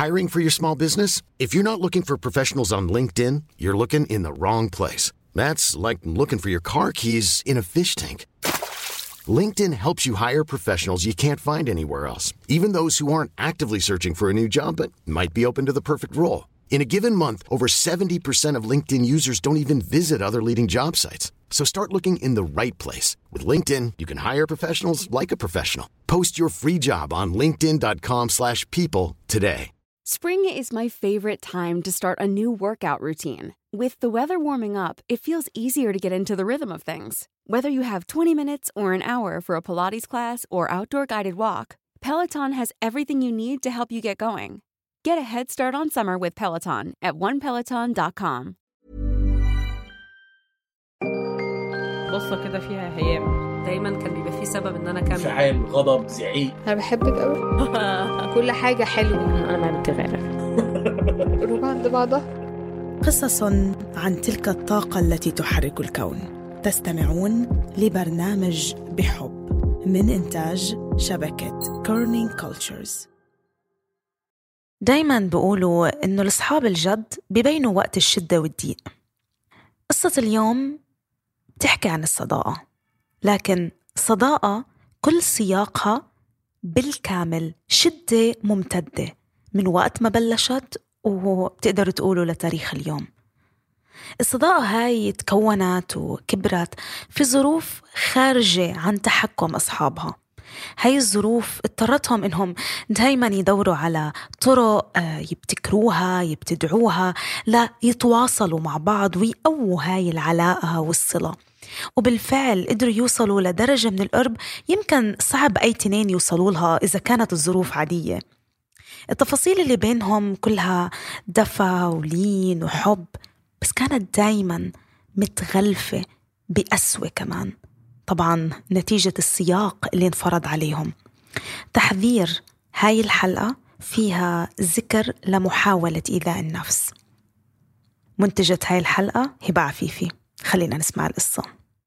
Hiring for your small business? If you're not looking for professionals on LinkedIn, you're looking in the wrong place. That's like looking for your car keys in a fish tank. LinkedIn helps you hire professionals you can't find anywhere else, even those who aren't actively searching for a new job but might be open to the perfect role. In a given month, over 70% of LinkedIn users don't even visit other leading job sites. So start looking in the right place. With LinkedIn, you can hire professionals like a professional. Post your free job on linkedin.com slash people today. Spring is my favorite time to start a new workout routine. With the weather warming up, it feels easier to get into the rhythm of things. Whether you have 20 minutes or an hour for a Pilates class or outdoor guided walk, Peloton has everything you need to help you get going. Get a head start on summer with Peloton at onepeloton.com. بصة كده فيها هيام دايما كان بيبقى فيه سبب ان انا اكمل انفعال غضب زعيق انا بحبك قوي كل حاجه حلوه انا ما بتغير قلوب عند بعضها قصص عن تلك الطاقة التي تحرك الكون تستمعون لبرنامج بحب من إنتاج شبكة كورنينج كولتشرز دايما بيقولوا إنه الأصحاب الجد ببينوا وقت الشدة والضيق قصة اليوم بتحكي عن الصداقة لكن صداقة كل سياقها بالكامل شدة ممتدة من وقت ما بلشت وبتقدروا تقولوا لتاريخ اليوم الصداقة هاي تكونت وكبرت في ظروف خارجة عن تحكم أصحابها هاي الظروف اضطرتهم انهم دايما يدوروا على طرق آه، يبتكروها يبتدعوها لا يتواصلوا مع بعض ويقووا هاي العلاقة والصلة وبالفعل قدروا يوصلوا لدرجة من القرب يمكن صعب أي تنين يوصلوا لها إذا كانت الظروف عادية التفاصيل اللي بينهم كلها دفى ولين وحب بس كانت دايما متغلفة بقسوة كمان طبعا نتيجة السياق اللي انفرض عليهم تحذير هاي الحلقة فيها ذكر لمحاولة إيذاء النفس منتجة هاي الحلقة هبة عفيفي خلينا نسمع القصة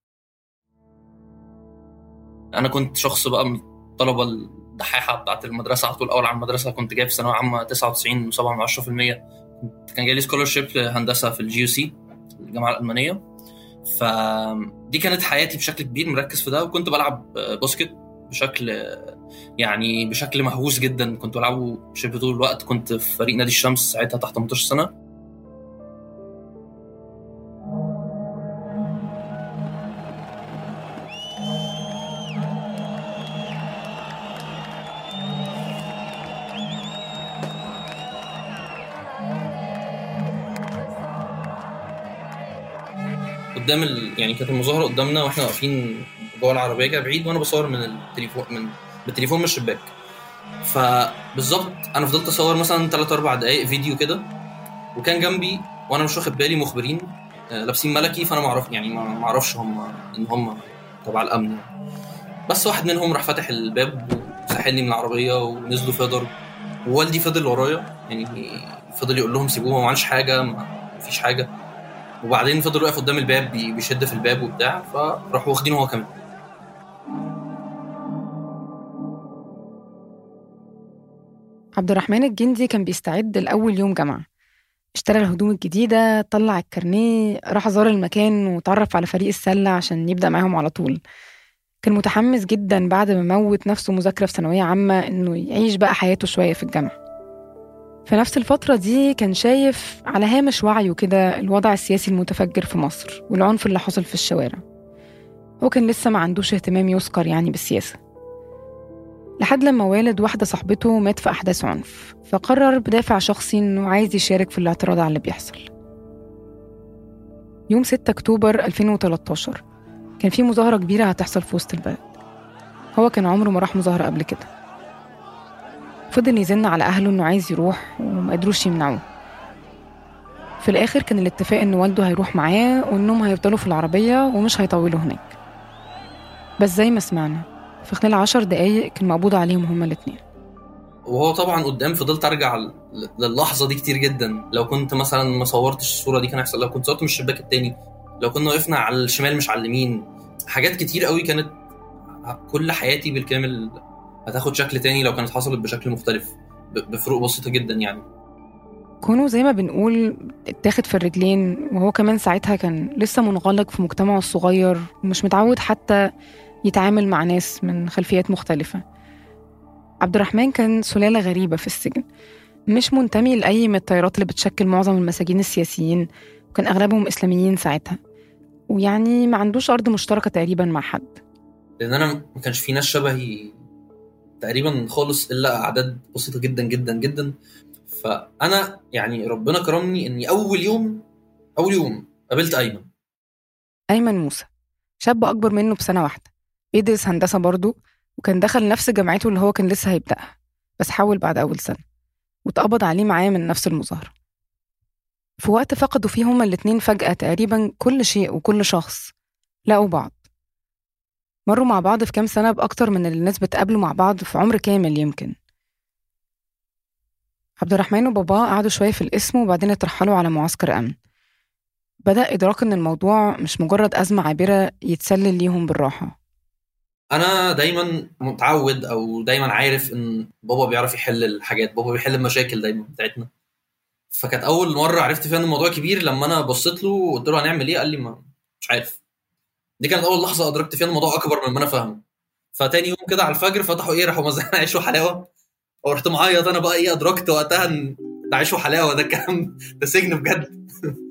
انا كنت شخص بقى من الطلبه الدحاحه بتاعت المدرسه على طول اول على المدرسه كنت جايب في ثانويه عامه 99 و7 من 10% كنت كان جاي لي سكولرشيب هندسه في الجي يو سي الجامعه الالمانيه فدي كانت حياتي بشكل كبير مركز في ده وكنت بلعب باسكت بشكل يعني بشكل مهووس جدا كنت بلعبه شبه طول الوقت كنت في فريق نادي الشمس ساعتها تحت 18 سنه قدام ال... يعني كانت المظاهره قدامنا واحنا واقفين جوه العربيه كده بعيد وانا بصور من التليفون من بالتليفون من الشباك فبالظبط انا فضلت اصور مثلا 3 4 دقائق فيديو كده وكان جنبي وانا مش واخد بالي مخبرين آه، لابسين ملكي فانا ما اعرف يعني ما اعرفش هم ان هم تبع الامن يعني. بس واحد منهم راح فاتح الباب وسحلني من العربيه ونزلوا فيها ضرب ووالدي فضل ورايا يعني فضل يقول لهم سيبوها ما عملش حاجه ما فيش حاجه وبعدين فضل واقف قدام الباب بي- بيشد في الباب وبتاع فراحوا واخدينه هو كمان عبد الرحمن الجندي كان بيستعد لأول يوم جامعة اشترى الهدوم الجديدة طلع الكارنيه راح زار المكان وتعرف على فريق السلة عشان يبدأ معاهم على طول كان متحمس جدا بعد ما موت نفسه مذاكرة في ثانوية عامة إنه يعيش بقى حياته شوية في الجامعة في نفس الفترة دي كان شايف على هامش وعيه كده الوضع السياسي المتفجر في مصر والعنف اللي حصل في الشوارع هو كان لسه ما عندوش اهتمام يذكر يعني بالسياسة لحد لما والد واحدة صاحبته مات في أحداث عنف فقرر بدافع شخصي إنه عايز يشارك في الاعتراض على اللي بيحصل يوم 6 أكتوبر 2013 كان في مظاهرة كبيرة هتحصل في وسط البلد هو كان عمره ما راح مظاهرة قبل كده فضل يزن على أهله إنه عايز يروح وما قدروش يمنعوه في الآخر كان الاتفاق إن والده هيروح معاه وإنهم هيفضلوا في العربية ومش هيطولوا هناك بس زي ما سمعنا في خلال عشر دقايق كان مقبوض عليهم هما الاتنين وهو طبعا قدام فضلت ارجع ل- للحظه دي كتير جدا لو كنت مثلا ما صورتش الصوره دي كان هيحصل لو كنت صورت من الشباك التاني لو كنا وقفنا على الشمال مش على اليمين حاجات كتير قوي كانت كل حياتي بالكامل هتاخد شكل تاني لو كانت حصلت بشكل مختلف ب- بفروق بسيطه جدا يعني كونه زي ما بنقول اتاخد في الرجلين وهو كمان ساعتها كان لسه منغلق في مجتمعه الصغير ومش متعود حتى يتعامل مع ناس من خلفيات مختلفة عبد الرحمن كان سلالة غريبة في السجن مش منتمي لأي من التيارات اللي بتشكل معظم المساجين السياسيين وكان أغلبهم إسلاميين ساعتها ويعني ما عندوش أرض مشتركة تقريبا مع حد لان انا ما كانش في ناس شبهي تقريبا خالص الا اعداد بسيطه جدا جدا جدا فانا يعني ربنا كرمني اني اول يوم اول يوم قابلت ايمن أيمن موسى شاب أكبر منه بسنة واحدة بيدرس هندسة برضه وكان دخل نفس جامعته اللي هو كان لسه هيبدأها بس حول بعد أول سنة واتقبض عليه معاه من نفس المظاهرة في وقت فقدوا فيه هما الاتنين فجأة تقريبا كل شيء وكل شخص لقوا بعض مروا مع بعض في كام سنة بأكتر من اللي الناس بتقابلوا مع بعض في عمر كامل يمكن عبد الرحمن وباباه قعدوا شوية في القسم وبعدين اترحلوا على معسكر أمن بدأ إدراك إن الموضوع مش مجرد أزمة عابرة يتسلل ليهم بالراحة انا دايما متعود او دايما عارف ان بابا بيعرف يحل الحاجات بابا بيحل المشاكل دايما بتاعتنا فكانت اول مره عرفت فيها ان الموضوع كبير لما انا بصيت له وقلت له هنعمل ايه قال لي ما مش عارف دي كانت اول لحظه ادركت فيها ان الموضوع اكبر مما انا فاهمه فتاني يوم كده على الفجر فتحوا ايه راحوا موزعين عيش وحلاوه ورحت معيط انا بقى ايه ادركت وقتها ان ده عيش وحلاوه ده الكلام ده سجن بجد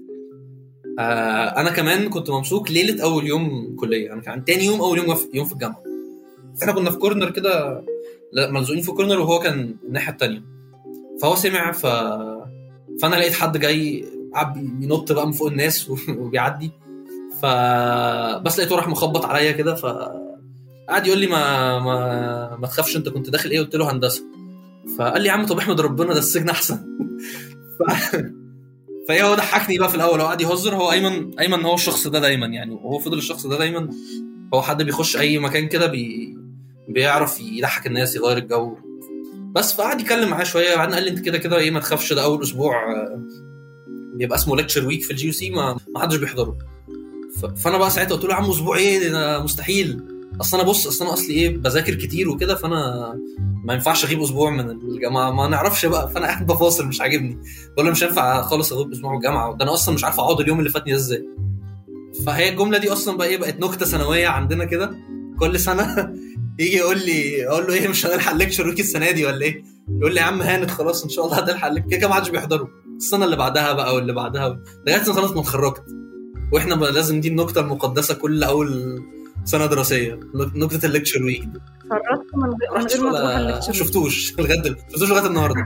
آه انا كمان كنت ممسوك ليله اول يوم كليه انا كان تاني يوم اول يوم في يوم في الجامعه احنا كنا في كورنر كده لا، ملزوقين في كورنر وهو كان الناحيه التانيه فهو سمع ف فانا لقيت حد جاي قاعد بينط بقى من فوق الناس وبيعدي ف بس لقيته راح مخبط عليا كده ف قعد يقول لي ما ما ما تخافش انت كنت داخل ايه قلت له هندسه فقال لي يا عم طب احمد ربنا ده السجن احسن ف... فهي هو ضحكني بقى في الاول هو قعد يهزر هو ايمن ايمن هو الشخص ده دايما يعني وهو فضل الشخص ده دايما هو حد بيخش اي مكان كده بي... بيعرف يضحك الناس يغير الجو بس فقعد يتكلم معاه شويه بعدين قال لي انت كده كده ايه ما تخافش ده اول اسبوع آه، بيبقى اسمه ليكتشر ويك في الجي سي ما ما حدش بيحضره ف... فانا بقى ساعتها قلت له يا عم اسبوع ايه ده مستحيل اصل انا بص اصل انا اصلي ايه بذاكر كتير وكده فانا ما ينفعش اغيب اسبوع من الجامعه ما نعرفش بقى فانا قاعد بفاصل مش عاجبني بقول له مش هينفع خالص اغيب اسبوع من الجامعه ده انا اصلا مش عارف اقعد اليوم اللي فاتني ده ازاي فهي الجمله دي اصلا بقى ايه بقت نكته سنويه عندنا كده كل سنه يجي يقول لي اقول له ايه مش هنلحق ليكتشر ويك السنه دي ولا ايه يقول لي يا عم هانت خلاص ان شاء الله هتلحق لك كده كده ما حدش بيحضره السنه اللي بعدها بقى واللي بعدها لغايه ما خلاص ما اتخرجت واحنا بقى لازم دي النكته المقدسه كل اول سنه دراسيه نكته الليكتشر ويك دي خرجت من غير- من رحتش غير ما تروح ولا الليكتشر شفتوش لغايه دل- شفتوش لغايه النهارده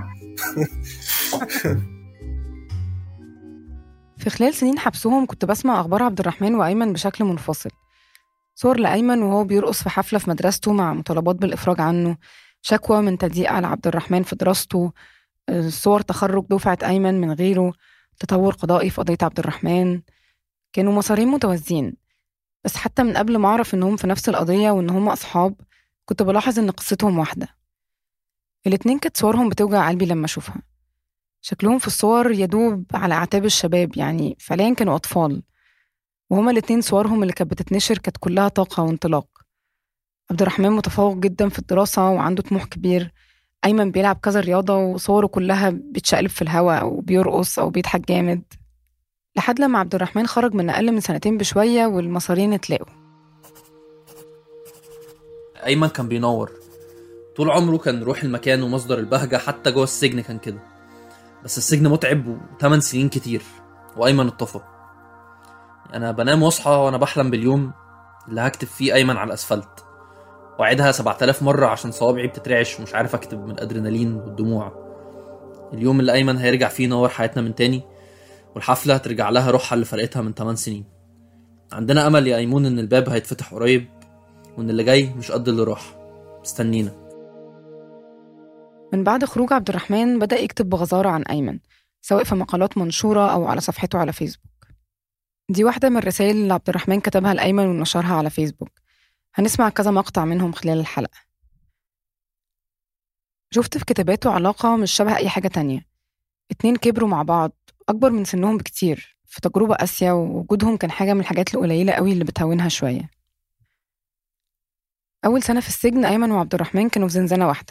في خلال سنين حبسهم كنت بسمع أخبار عبد الرحمن وأيمن بشكل منفصل صور لأيمن وهو بيرقص في حفلة في مدرسته مع مطالبات بالإفراج عنه شكوى من تضييق على عبد الرحمن في دراسته آه، صور تخرج دفعة أيمن من غيره تطور قضائي في قضية عبد الرحمن كانوا مسارين متوازيين بس حتى من قبل ما أعرف إنهم في نفس القضية وإن هم أصحاب كنت بلاحظ إن قصتهم واحدة الاتنين كانت صورهم بتوجع قلبي لما أشوفها شكلهم في الصور يدوب على أعتاب الشباب يعني فعليا كانوا أطفال وهما الاتنين صورهم اللي كانت بتتنشر كانت كلها طاقة وانطلاق عبد الرحمن متفوق جدا في الدراسة وعنده طموح كبير أيمن بيلعب كذا رياضة وصوره كلها بتشقلب في الهواء أو بيرقص أو بيضحك جامد لحد لما عبد الرحمن خرج من أقل من سنتين بشوية والمسارين اتلاقوا ايمن كان بينور طول عمره كان روح المكان ومصدر البهجه حتى جوه السجن كان كده بس السجن متعب وثمان سنين كتير وايمن اتطفى انا بنام واصحى وانا بحلم باليوم اللي هكتب فيه ايمن على الاسفلت واعيدها 7000 مره عشان صوابعي بتترعش ومش عارف اكتب من الادرينالين والدموع اليوم اللي ايمن هيرجع فيه ينور حياتنا من تاني والحفله هترجع لها روحها اللي فرقتها من 8 سنين عندنا امل يا ايمون ان الباب هيتفتح قريب وان اللي جاي مش قد اللي راح استنينا من بعد خروج عبد الرحمن بدأ يكتب بغزارة عن أيمن سواء في مقالات منشورة أو على صفحته على فيسبوك دي واحدة من الرسائل اللي عبد الرحمن كتبها لأيمن ونشرها على فيسبوك هنسمع كذا مقطع منهم خلال الحلقة شفت في كتاباته علاقة مش شبه أي حاجة تانية اتنين كبروا مع بعض أكبر من سنهم بكتير في تجربة قاسية ووجودهم كان حاجة من الحاجات القليلة قوي اللي بتهونها شوية أول سنة في السجن أيمن وعبد الرحمن كانوا في زنزانة واحدة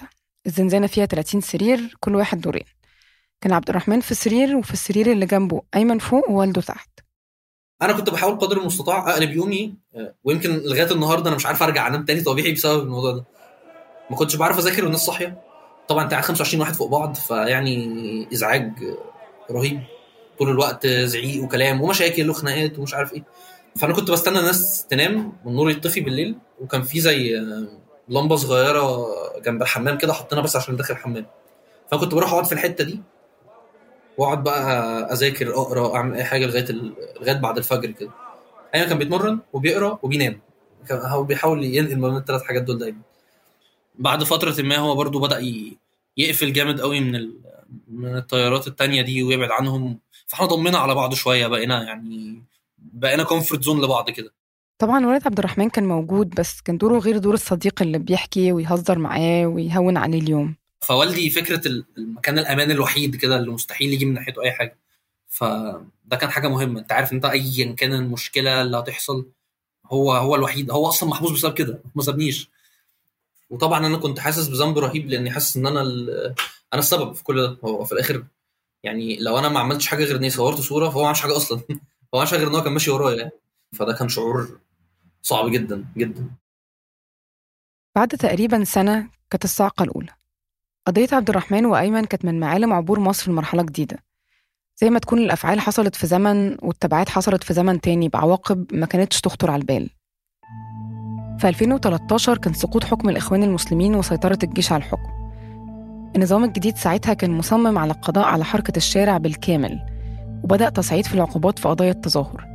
الزنزانة فيها 30 سرير كل واحد دورين كان عبد الرحمن في سرير وفي السرير اللي جنبه أيمن فوق ووالده تحت انا كنت بحاول قدر المستطاع اقلب يومي آه، ويمكن لغايه النهارده انا مش عارف ارجع انام تاني طبيعي بسبب الموضوع ده ما كنتش بعرف اذاكر والناس صاحيه طبعا انت قاعد 25 واحد فوق بعض فيعني ازعاج رهيب طول الوقت زعيق وكلام ومشاكل وخناقات ومش عارف ايه فانا كنت بستنى الناس تنام والنور يطفي بالليل وكان في زي آه، لمبه صغيره جنب الحمام كده حطينا بس عشان ندخل الحمام فكنت بروح اقعد في الحته دي واقعد بقى اذاكر اقرا اعمل اي حاجه لغايه ال... لغايه بعد الفجر كده ايمن كان بيتمرن وبيقرا وبينام كان هو بيحاول ينقل ما بين الثلاث حاجات دول دايما بعد فتره ما هو برضو بدا ي... يقفل جامد قوي من ال... من الطيارات التانية دي ويبعد عنهم فاحنا ضمنا على بعض شويه بقينا يعني بقينا كومفورت زون لبعض كده طبعا ولد عبد الرحمن كان موجود بس كان دوره غير دور الصديق اللي بيحكي ويهزر معاه ويهون عليه اليوم فوالدي فكره ال- المكان الامان الوحيد كده اللي مستحيل يجي من ناحيته اي حاجه فده كان حاجه مهمه انت عارف انت ايا كان المشكله اللي هتحصل هو هو الوحيد هو اصلا محبوس بسبب كده ما سابنيش وطبعا انا كنت حاسس بذنب رهيب لاني حاسس ان انا ال- انا السبب في كل ده هو في الاخر يعني لو انا ما عملتش حاجه غير اني صورت صوره فهو ما عملش حاجه اصلا هو ما عملش حاجه غير ان هو كان ماشي ورايا يعني فده كان شعور صعب جدا جدا بعد تقريبا سنة كانت الصاعقة الأولى قضية عبد الرحمن وأيمن كانت من معالم عبور مصر لمرحلة جديدة زي ما تكون الأفعال حصلت في زمن والتبعات حصلت في زمن تاني بعواقب ما كانتش تخطر على البال في 2013 كان سقوط حكم الإخوان المسلمين وسيطرة الجيش على الحكم النظام الجديد ساعتها كان مصمم على القضاء على حركة الشارع بالكامل وبدأ تصعيد في العقوبات في قضايا التظاهر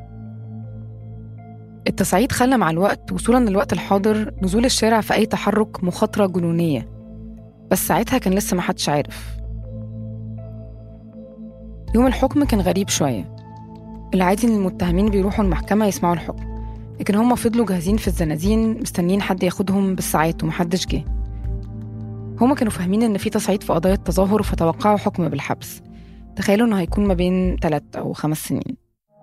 التصعيد خلى مع الوقت وصولا للوقت الحاضر نزول الشارع في أي تحرك مخاطرة جنونية بس ساعتها كان لسه محدش عارف يوم الحكم كان غريب شوية العادي إن المتهمين بيروحوا المحكمة يسمعوا الحكم لكن هم فضلوا جاهزين في الزنازين مستنيين حد ياخدهم بالساعات ومحدش جه هما كانوا فاهمين إن في تصعيد في قضايا التظاهر فتوقعوا حكم بالحبس تخيلوا إنه هيكون ما بين ثلاث أو خمس سنين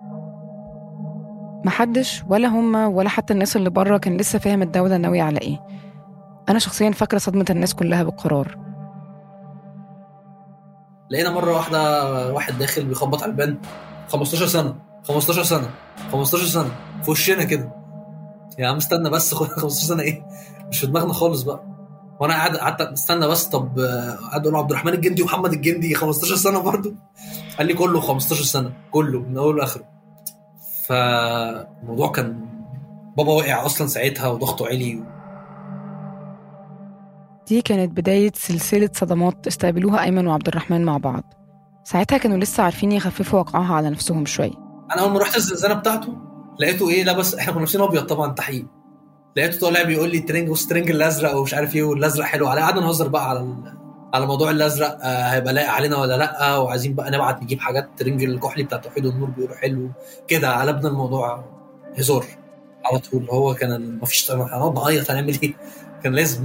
محدش ولا هما ولا حتى الناس اللي بره كان لسه فاهم الدولة ناوية على إيه أنا شخصيا فاكرة صدمة الناس كلها بالقرار لقينا مره واحده واحد داخل بيخبط على البان 15 سنه 15 سنه 15 سنه في وشنا كده يا عم استنى بس 15 سنه ايه مش في دماغنا خالص بقى وانا قاعد قعدت استنى بس طب آه، قعد اقول له عبد الرحمن الجندي ومحمد الجندي 15 سنه برضه قال لي كله 15 سنه كله من اوله لاخره فالموضوع كان بابا وقع اصلا ساعتها وضغطه عالي دي كانت بداية سلسلة صدمات استقبلوها أيمن وعبد الرحمن مع بعض ساعتها كانوا لسه عارفين يخففوا وقعها على نفسهم شوية انا اول ما رحت الزنزانه بتاعته لقيته ايه لابس احنا كنا لابسين ابيض طبعا تحقيق لقيته طالع بيقول لي الترنج والسترنج الازرق ومش عارف ايه والازرق حلو عليه قعدنا نهزر بقى على ال... على موضوع الازرق آه هيبقى لايق علينا ولا لا وعايزين بقى نبعت نجيب حاجات ترنج الكحلي بتاع توحيد والنور بيقولوا حلو كده قلبنا الموضوع هزار على طول هو كان ال- مفيش هنقعد نعيط هنعمل ايه كان لازم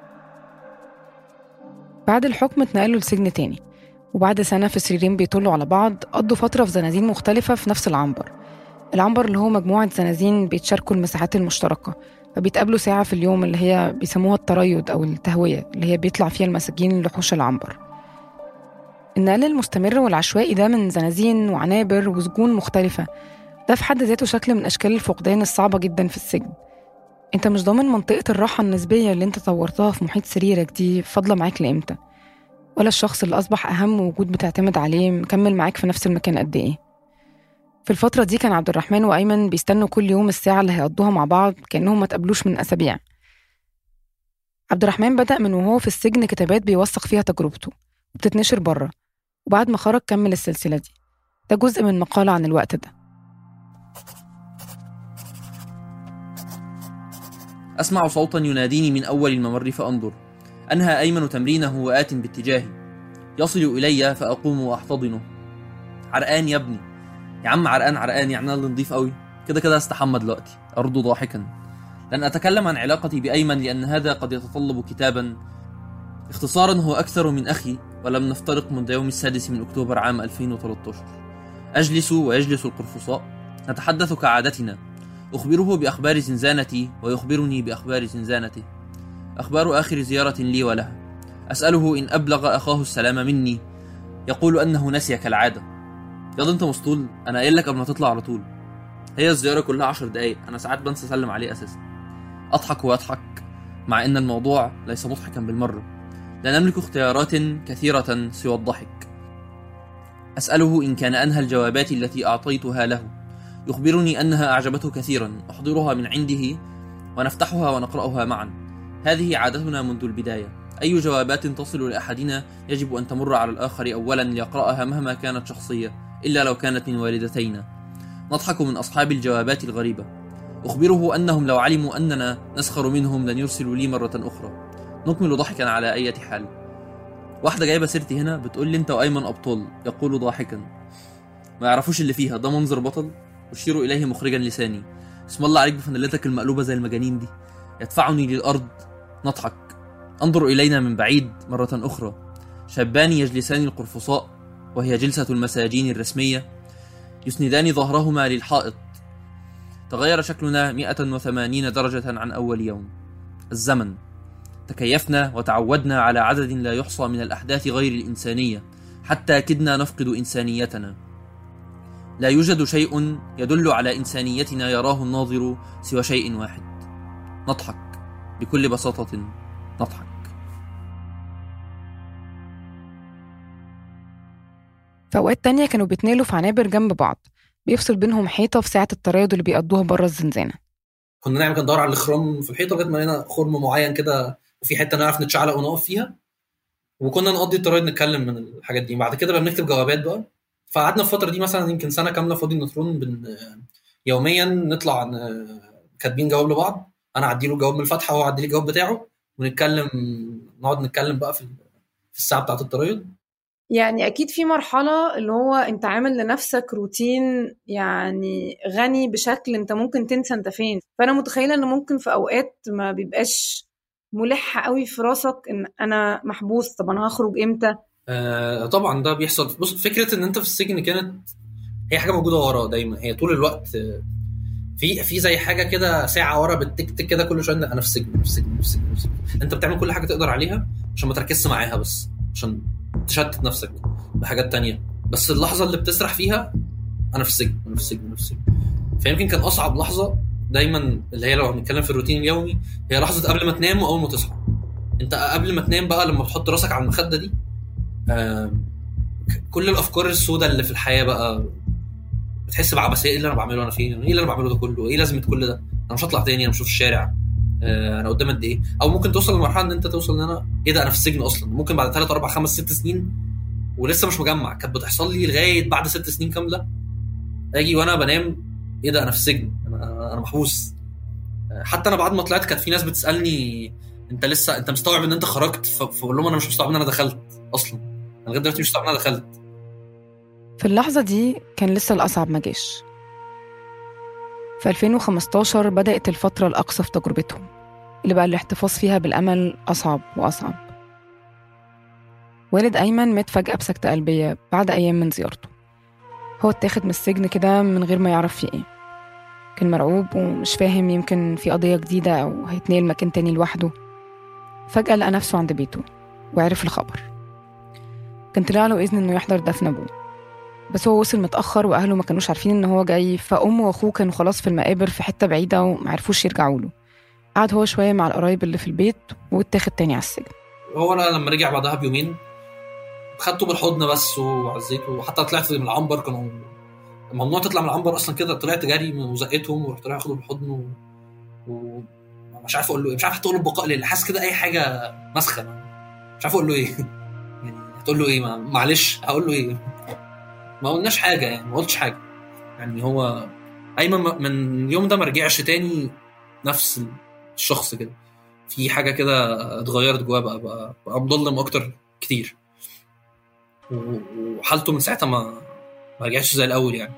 بعد الحكم اتنقلوا لسجن تاني وبعد سنة في سريرين بيطلوا على بعض قضوا فترة في زنازين مختلفة في نفس العنبر العنبر اللي هو مجموعة زنازين بيتشاركوا المساحات المشتركة فبيتقابلوا ساعة في اليوم اللي هي بيسموها التريض أو التهوية اللي هي بيطلع فيها المساجين لحوش العنبر النقل المستمر والعشوائي ده من زنازين وعنابر وسجون مختلفة ده في حد ذاته شكل من أشكال الفقدان الصعبة جدا في السجن انت مش ضامن منطقة الراحة النسبية اللي انت طورتها في محيط سريرك دي فاضلة معاك لإمتى ولا الشخص اللي أصبح أهم وجود بتعتمد عليه مكمل معاك في نفس المكان قد إيه في الفترة دي كان عبد الرحمن وأيمن بيستنوا كل يوم الساعة اللي هيقضوها مع بعض كأنهم ما تقابلوش من أسابيع عبد الرحمن بدأ من وهو في السجن كتابات بيوثق فيها تجربته وبتتنشر بره وبعد ما خرج كمل السلسلة دي ده جزء من مقالة عن الوقت ده أسمع صوتا يناديني من أول الممر فأنظر أنهى أيمن تمرينه وآت باتجاهي يصل إلي فأقوم وأحتضنه عرقان يا ابني يا عم عرقان عرقان يعني أنا اللي نضيف قوي كده كده استحمى دلوقتي أرد ضاحكا لن أتكلم عن علاقتي بأيمن لأن هذا قد يتطلب كتابا اختصارا هو أكثر من أخي ولم نفترق منذ يوم السادس من أكتوبر عام 2013 أجلس ويجلس القرفصاء نتحدث كعادتنا أخبره بأخبار زنزانتي ويخبرني بأخبار زنزانته أخبار آخر زيارة لي وله أسأله إن أبلغ أخاه السلام مني يقول أنه نسي كالعادة ياض أنت مسطول أنا قايل لك قبل ما تطلع على طول هي الزيارة كلها عشر دقايق أنا ساعات بنسى أسلم عليه أساسا أضحك ويضحك مع أن الموضوع ليس مضحكا بالمرة لا نملك اختيارات كثيرة سوى الضحك أسأله إن كان أنهى الجوابات التي أعطيتها له يخبرني أنها أعجبته كثيرا أحضرها من عنده ونفتحها ونقرأها معا هذه عادتنا منذ البداية أي جوابات تصل لأحدنا يجب أن تمر على الآخر أولا ليقرأها مهما كانت شخصية إلا لو كانت من والدتينا نضحك من أصحاب الجوابات الغريبة أخبره أنهم لو علموا أننا نسخر منهم لن يرسلوا لي مرة أخرى نكمل ضحكا على أي حال واحدة جايبة سيرتي هنا بتقول لي أنت وأيمن أبطال يقول ضاحكا ما يعرفوش اللي فيها ده منظر بطل أشير إليه مخرجا لساني اسم الله عليك بفنلتك المقلوبة زي المجانين دي يدفعني للأرض نضحك انظر إلينا من بعيد مرة أخرى شابان يجلسان القرفصاء وهي جلسة المساجين الرسمية يسندان ظهرهما للحائط تغير شكلنا 180 درجة عن أول يوم الزمن تكيفنا وتعودنا على عدد لا يحصى من الأحداث غير الإنسانية حتى كدنا نفقد إنسانيتنا لا يوجد شيء يدل على إنسانيتنا يراه الناظر سوى شيء واحد نضحك بكل بساطة نضحك في أوقات تانية كانوا بيتنقلوا في عنابر جنب بعض بيفصل بينهم حيطة في ساعة التريض اللي بيقضوها بره الزنزانة كنا نعمل كده ندور على الخرم في الحيطه لغايه ما لقينا خرم معين كده وفي حته نعرف نتشعلق ونقف فيها وكنا نقضي الطريق نتكلم من الحاجات دي بعد كده بقى بنكتب جوابات بقى فقعدنا في الفتره دي مثلا يمكن سنه كامله فاضي النطرون بن يوميا نطلع ن- كاتبين جواب لبعض انا اعدي له الجواب من الفاتحه وهو يعدي لي الجواب بتاعه ونتكلم نقعد نتكلم بقى في في الساعه بتاعه الطريق يعني أكيد في مرحلة اللي هو أنت عامل لنفسك روتين يعني غني بشكل أنت ممكن تنسى أنت فين فأنا متخيلة إن ممكن في أوقات ما بيبقاش ملح قوي في راسك إن أنا محبوس طب أنا هخرج إمتى آه طبعا ده بيحصل بص فكره ان انت في السجن كانت هي حاجه موجوده ورا دايما هي طول الوقت آه، في في زي حاجه كده ساعه ورا بتكتك كده كل شويه انا في السجن أنا في السجن أنا في السجن أنا في السجن. انت بتعمل كل حاجه تقدر عليها عشان ما تركزش معاها بس عشان تشتت نفسك بحاجات تانية بس اللحظه اللي بتسرح فيها انا في السجن انا في السجن انا في السجن فيمكن كان اصعب لحظه دايما اللي هي لو هنتكلم في الروتين اليومي هي لحظه قبل ما تنام واول ما تصحى انت قبل ما تنام بقى لما بتحط راسك على المخده دي آم، ك- كل الافكار السوداء اللي في الحياه بقى بتحس بعبثيه ايه اللي انا بعمله انا فين ايه اللي انا بعمله ده كله ايه لازمه كل ده انا مش هطلع تاني انا مش في الشارع آه، انا قدام قد ايه او ممكن توصل لمرحله ان انت توصل ان انا ايه ده انا في السجن اصلا ممكن بعد 3 4 5 6 سنين ولسه مش مجمع كانت بتحصل لي لغايه بعد ست سنين كامله اجي وانا بنام ايه ده انا في السجن انا انا محبوس آه، حتى انا بعد ما طلعت كانت في ناس بتسالني انت لسه انت مستوعب ان انت خرجت ف- فبقول لهم انا مش مستوعب ان انا دخلت اصلا انا لغايه دلوقتي مش مستوعب ان انا دخلت في اللحظة دي كان لسه الأصعب ما جاش في 2015 بدأت الفترة الأقصى في تجربتهم اللي بقى الاحتفاظ فيها بالأمل أصعب وأصعب والد أيمن مات فجأة بسكتة قلبية بعد أيام من زيارته هو اتاخد من السجن كده من غير ما يعرف فيه إيه كان مرعوب ومش فاهم يمكن في قضية جديدة أو هيتنقل مكان تاني لوحده فجأة لقى نفسه عند بيته وعرف الخبر كان طلع له إذن إنه يحضر دفن أبوه بس هو وصل متأخر وأهله ما كانوش عارفين إن هو جاي فأمه وأخوه كانوا خلاص في المقابر في حتة بعيدة ومعرفوش يرجعوا له قعد هو شوية مع القرايب اللي في البيت واتاخد تاني على السجن هو انا لما رجع بعدها بيومين خدته بالحضن بس وعزيته وحتى طلعت من العنبر كانوا ممنوع تطلع من العنبر اصلا كده طلعت جري وزقتهم ورحت رايح اخده بالحضن و... و... مش عارف اقول له ايه مش عارف حتى اقول له البقاء لله حاسس كده اي حاجه مسخه مش عارف اقول له ايه يعني هتقول له ايه ما- معلش هقول له ايه ما قلناش حاجه يعني ما قلتش حاجه يعني هو ايمن م- من اليوم ده ما رجعش تاني نفس الشخص كده في حاجه كده اتغيرت جواه بقى بقى, بقى مضلم اكتر كتير و- وحالته من ساعتها ما ما رجعتش زي الاول يعني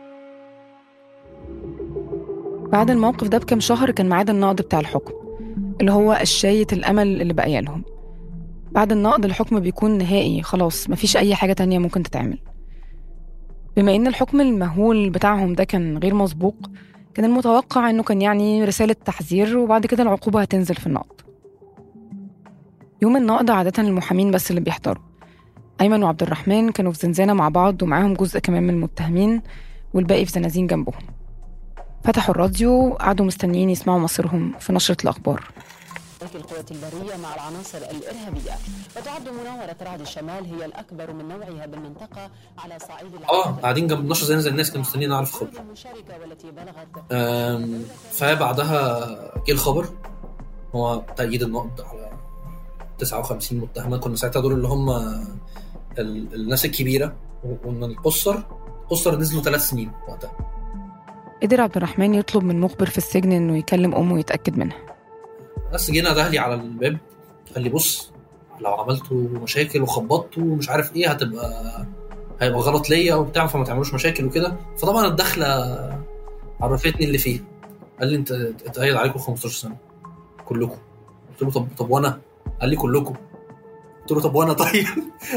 بعد الموقف ده بكام شهر كان ميعاد النقض بتاع الحكم اللي هو قشاية الأمل اللي باقية لهم بعد النقض الحكم بيكون نهائي خلاص مفيش أي حاجة تانية ممكن تتعمل بما إن الحكم المهول بتاعهم ده كان غير مسبوق كان المتوقع إنه كان يعني رسالة تحذير وبعد كده العقوبة هتنزل في النقض يوم النقض عادة المحامين بس اللي بيحضروا أيمن وعبد الرحمن كانوا في زنزانة مع بعض ومعاهم جزء كمان من المتهمين والباقي في زنازين جنبهم فتحوا الراديو قعدوا مستنيين يسمعوا مصيرهم في نشرة الأخبار القوات البرية مع العناصر الإرهابية وتعد مناورة رعد الشمال هي الأكبر من نوعها بالمنطقة على صعيد اه قاعدين جنب 12 زي زي الناس كانوا مستنيين نعرف خبر أم، فبعدها جه الخبر هو تأييد النقد على 59 متهمة كنا ساعتها دول اللي هم ال- الناس الكبيرة ومن القصر قصر نزلوا ثلاث سنين وقتها قدر عبد الرحمن يطلب من مخبر في السجن إنه يكلم أمه ويتأكد منها بس جينا ده لي على الباب قال لي بص لو عملتوا مشاكل وخبطتوا ومش عارف ايه هتبقى هيبقى غلط ليا وبتاع فما تعملوش مشاكل وكده فطبعا الدخله عرفتني اللي فيه قال لي انت اتقيد عليكم 15 سنه كلكم قلت له طب طب وانا قال لي كلكم قلت له طب وانا طيب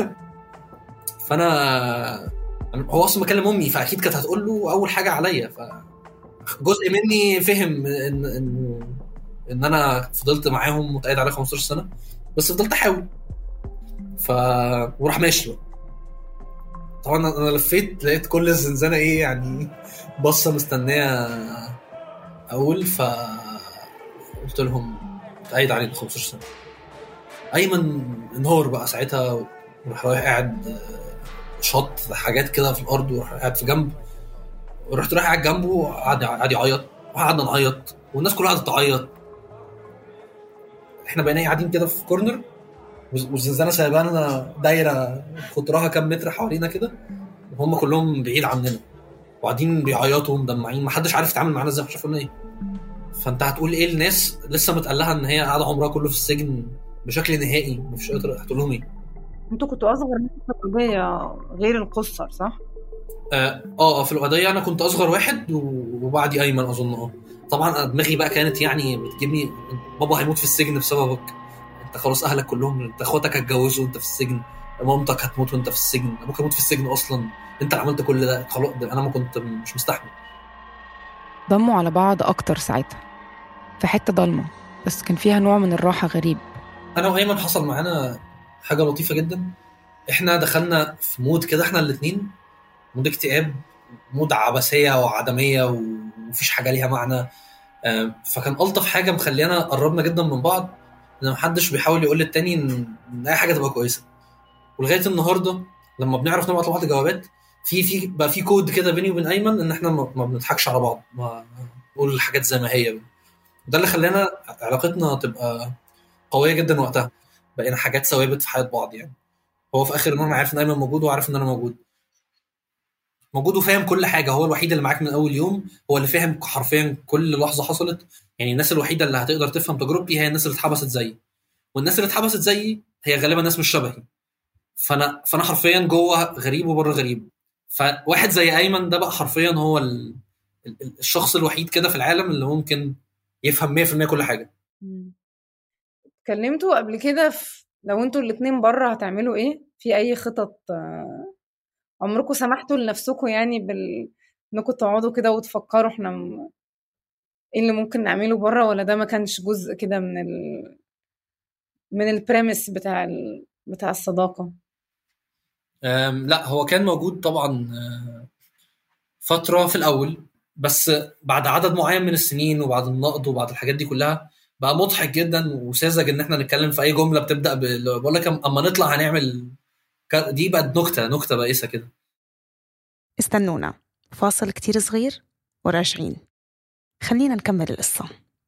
فانا هو اصلا مكلم امي فاكيد كانت هتقول له اول حاجه عليا فجزء مني فهم ان ان ان انا فضلت معاهم متقيد على 15 سنه بس فضلت احاول ف وراح ماشي بقى طبعا انا لفيت لقيت كل الزنزانه ايه يعني بصه مستنيه اقول ف قلت لهم متقيد علينا 15 سنه ايمن انهار بقى ساعتها وراح رايح قاعد شط حاجات كده في الارض وراح قاعد في جنب ورحت رايح قاعد جنبه قعد قعد يعيط وقعدنا نعيط والناس كلها قعدت تعيط احنا بقينا قاعدين كده في كورنر والزنزانه سايبانا دايره قطرها كام متر حوالينا كده وهم كلهم بعيد عننا وقاعدين بيعيطوا ومدمعين محدش عارف يتعامل معانا ازاي مش عارف ايه فانت هتقول ايه لناس لسه متقال لها ان هي قاعده عمرها كله في السجن بشكل نهائي مفيش قادر هتقول لهم ايه انتوا كنتوا اصغر ناس في القضيه غير القصر صح؟ اه اه في القضيه انا كنت اصغر واحد وبعدي ايمن اظن اه طبعا دماغي بقى كانت يعني بتجيبني بابا هيموت في السجن بسببك انت خلاص اهلك كلهم انت اخواتك هتجوزوا وانت في السجن مامتك هتموت وانت في السجن ابوك هيموت في السجن اصلا انت اللي عملت كل ده خلاص ده انا ما كنت مش مستحمل ضموا على بعض اكتر ساعتها في حته ضلمه بس كان فيها نوع من الراحه غريب انا وايمن حصل معانا حاجه لطيفه جدا احنا دخلنا في مود كده احنا الاثنين مود اكتئاب مود عبثيه وعدميه ومفيش حاجه ليها معنى فكان الطف حاجه مخلينا قربنا جدا من بعض ان محدش بيحاول يقول للتاني ان ان اي حاجه تبقى كويسه ولغايه النهارده لما بنعرف نبعت لبعض جوابات في في بقى في كود كده بيني وبين ايمن ان احنا ما بنضحكش على بعض ما نقول الحاجات زي ما هي ده اللي خلانا علاقتنا تبقى قويه جدا وقتها بقينا حاجات ثوابت في حياه بعض يعني هو في اخر النهار عارف ان ايمن موجود وعارف ان انا موجود موجود وفاهم كل حاجه هو الوحيد اللي معاك من اول يوم هو اللي فاهم حرفيا كل لحظه حصلت يعني الناس الوحيده اللي هتقدر تفهم تجربتي هي الناس اللي اتحبست زيي والناس اللي اتحبست زيي هي غالبا ناس مش شبهي فانا فانا حرفيا جوه غريب وبره غريب فواحد زي ايمن ده بقى حرفيا هو ال... الشخص الوحيد كده في العالم اللي ممكن يفهم 100% كل حاجه اتكلمتوا قبل كده في لو انتوا الاتنين بره هتعملوا ايه في اي خطط عمركم سمحتوا لنفسكم يعني بال انكم تقعدوا كده وتفكروا احنا م... ايه اللي ممكن نعمله بره ولا ده ما كانش جزء كده من ال... من البريمس بتاع ال... بتاع الصداقه أم لا هو كان موجود طبعا فتره في الاول بس بعد عدد معين من السنين وبعد النقد وبعد الحاجات دي كلها بقى مضحك جدا وساذج ان احنا نتكلم في اي جمله بتبدا ب... بقول لك اما نطلع هنعمل دي بقت نكته نكته بائسه كده استنونا فاصل كتير صغير وراجعين خلينا نكمل القصة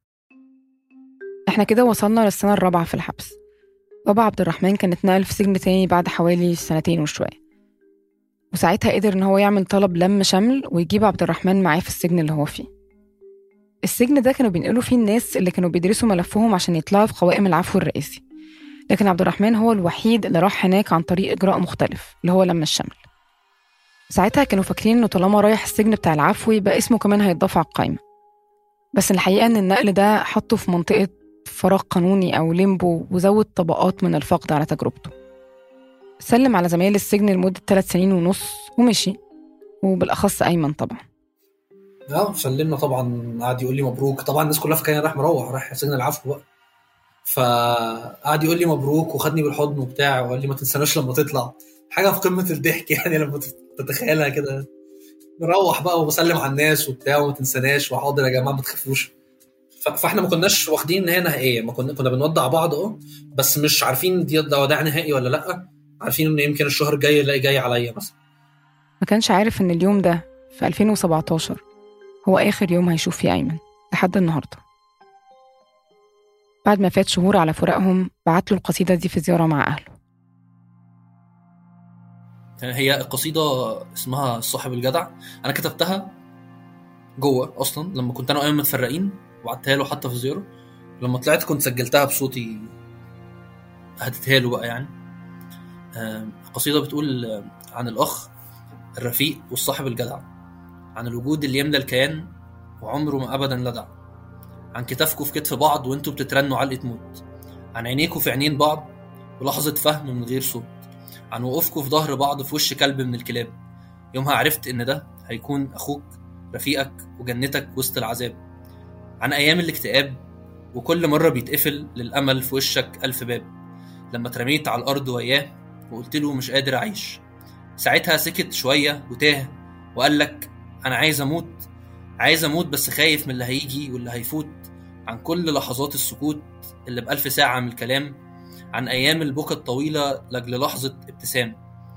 احنا كده وصلنا للسنة الرابعة في الحبس بابا عبد الرحمن كان اتنقل في سجن تاني بعد حوالي سنتين وشوية وساعتها قدر ان هو يعمل طلب لم شمل ويجيب عبد الرحمن معاه في السجن اللي هو فيه السجن ده كانوا بينقلوا فيه الناس اللي كانوا بيدرسوا ملفهم عشان يطلعوا في قوائم العفو الرئاسي لكن عبد الرحمن هو الوحيد اللي راح هناك عن طريق إجراء مختلف اللي هو لم الشمل ساعتها كانوا فاكرين إنه طالما رايح السجن بتاع العفو يبقى اسمه كمان هيتضاف على القايمة بس الحقيقة إن النقل ده حطه في منطقة فراغ قانوني أو ليمبو وزود طبقات من الفقد على تجربته سلم على زمايل السجن لمدة ثلاث سنين ونص ومشي وبالأخص أيمن طبعا اه سلمنا طبعا قعد يقول لي مبروك طبعا الناس كلها فاكره رايح مروح رايح سجن العفو بقى فقعد يقول لي مبروك وخدني بالحضن وبتاع وقال لي ما تنساناش لما تطلع حاجه في قمه الضحك يعني لما تتخيلها كده نروح بقى وبسلم على الناس وبتاع وما تنساناش وحاضر يا جماعه ما تخافوش فاحنا ما كناش واخدين ان هي نهائيه ما كنا كنا بنودع بعض اه بس مش عارفين دي ده وداع نهائي ولا لا عارفين ان يمكن الشهر الجاي الاقي جاي عليا مثلا ما كانش عارف إن اليوم ده في 2017 هو آخر يوم هيشوف فيه أيمن لحد النهاردة بعد ما فات شهور على فراقهم بعت له القصيدة دي في زيارة مع أهله هي القصيدة اسمها الصاحب الجدع أنا كتبتها جوه أصلا لما كنت أنا وأيمن متفرقين وبعتها له حتى في زيارة لما طلعت كنت سجلتها بصوتي هديتها له بقى يعني القصيدة بتقول عن الأخ الرفيق والصاحب الجدع عن الوجود اللي يملى الكيان وعمره ما أبدا لدع عن كتافكوا في كتف بعض وانتوا بتترنوا علقة موت عن عينيكوا في عينين بعض ولحظة فهم من غير صوت عن وقوفكوا في ظهر بعض في وش كلب من الكلاب يومها عرفت إن ده هيكون أخوك رفيقك وجنتك وسط العذاب عن أيام الاكتئاب وكل مرة بيتقفل للأمل في وشك ألف باب لما اترميت على الأرض وياه وقلت له مش قادر أعيش ساعتها سكت شوية وتاه وقال لك أنا عايز أموت عايز أموت بس خايف من اللي هيجي واللي هيفوت عن كل لحظات السكوت اللي بألف ساعة من الكلام عن أيام البكا الطويلة لأجل لحظة ابتسام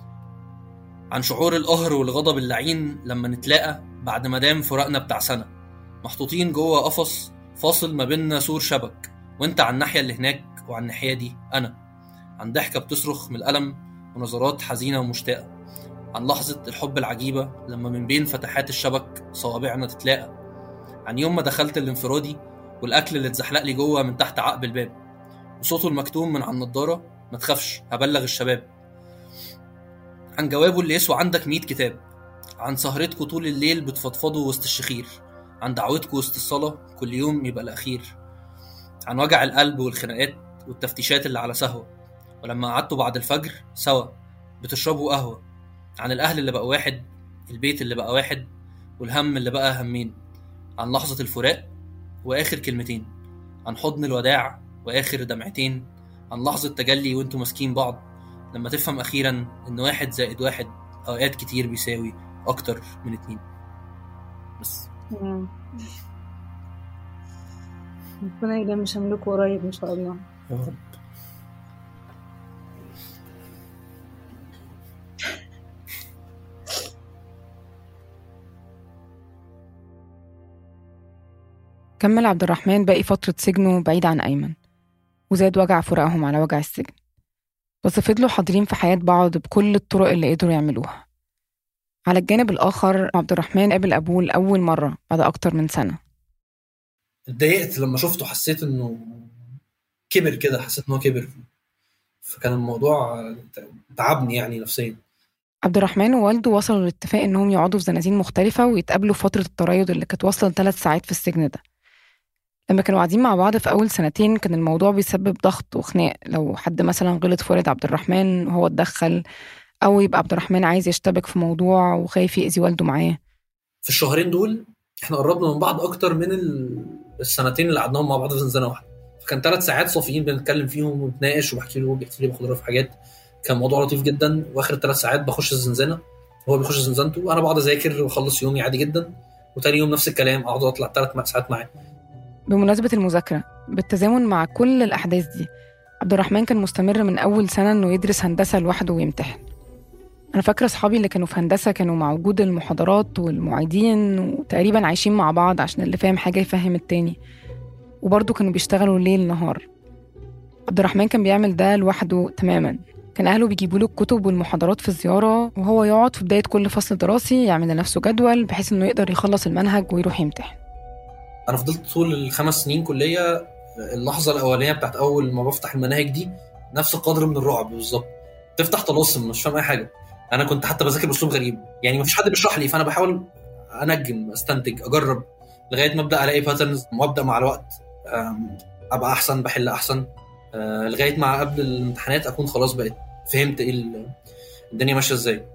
عن شعور القهر والغضب اللعين لما نتلاقى بعد ما دام فراقنا بتاع سنة محطوطين جوه قفص فاصل ما بيننا سور شبك وانت على الناحية اللي هناك وعلى الناحية دي أنا عن ضحكة بتصرخ من الألم ونظرات حزينة ومشتاقة عن لحظة الحب العجيبة لما من بين فتحات الشبك صوابعنا تتلاقى عن يوم ما دخلت الانفرادي والأكل اللي اتزحلق لي جوه من تحت عقب الباب وصوته المكتوم من على النضارة ما تخافش هبلغ الشباب عن جوابه اللي يسوى عندك مية كتاب عن سهرتكوا طول الليل بتفضفضوا وسط الشخير عن دعوتكوا وسط الصلاة كل يوم يبقى الأخير عن وجع القلب والخناقات والتفتيشات اللي على سهوة ولما قعدتوا بعد الفجر سوا بتشربوا قهوة عن الأهل اللي بقى واحد البيت اللي بقى واحد والهم اللي بقى همين عن لحظة الفراق وآخر كلمتين عن حضن الوداع وآخر دمعتين عن لحظة تجلي وانتوا ماسكين بعض لما تفهم أخيرا إن واحد زائد واحد أوقات كتير بيساوي أكتر من اتنين بس ربنا يدام شملكوا قريب إن شاء الله يا رب كمل عبد الرحمن باقي فترة سجنه بعيد عن أيمن وزاد وجع فراقهم على وجع السجن بس فضلوا حاضرين في حياة بعض بكل الطرق اللي قدروا يعملوها على الجانب الآخر عبد الرحمن قابل أبوه لأول مرة بعد أكتر من سنة اتضايقت لما شفته حسيت إنه كبر كده حسيت إن هو كبر فكان الموضوع تعبني يعني نفسيا عبد الرحمن ووالده وصلوا لاتفاق إنهم يقعدوا في زنازين مختلفة ويتقابلوا في فترة التريض اللي كانت واصلة لثلاث ساعات في السجن ده لما كانوا قاعدين مع بعض في أول سنتين كان الموضوع بيسبب ضغط وخناق لو حد مثلا غلط في والد عبد الرحمن وهو اتدخل أو يبقى عبد الرحمن عايز يشتبك في موضوع وخايف يأذي والده معاه في الشهرين دول احنا قربنا من بعض أكتر من السنتين اللي قعدناهم مع بعض في زنزانة واحدة فكان ثلاث ساعات صافيين بنتكلم فيهم ونتناقش وبحكي له وبيحكي لي باخد في حاجات كان موضوع لطيف جدا واخر ثلاث ساعات بخش الزنزانه وهو بيخش زنزانته انا بقعد اذاكر واخلص يومي عادي جدا وتاني يوم نفس الكلام اقعد اطلع ثلاث ساعات معاه بمناسبة المذاكرة بالتزامن مع كل الأحداث دي عبد الرحمن كان مستمر من أول سنة إنه يدرس هندسة لوحده ويمتحن أنا فاكرة أصحابي اللي كانوا في هندسة كانوا مع وجود المحاضرات والمعيدين وتقريبا عايشين مع بعض عشان اللي فاهم حاجة يفهم التاني وبرضه كانوا بيشتغلوا ليل نهار عبد الرحمن كان بيعمل ده لوحده تماما كان أهله بيجيبوا له الكتب والمحاضرات في الزيارة وهو يقعد في بداية كل فصل دراسي يعمل لنفسه جدول بحيث إنه يقدر يخلص المنهج ويروح يمتحن انا فضلت طول الخمس سنين كليه اللحظه الاولانيه بتاعت اول ما بفتح المناهج دي نفس القدر من الرعب بالظبط تفتح طلاسم مش فاهم اي حاجه انا كنت حتى بذاكر باسلوب غريب يعني مفيش حد بيشرح لي فانا بحاول انجم استنتج اجرب لغايه ما ابدا الاقي باترنز وابدا مع الوقت ابقى احسن بحل احسن لغايه ما قبل الامتحانات اكون خلاص بقيت فهمت ايه الدنيا ماشيه ازاي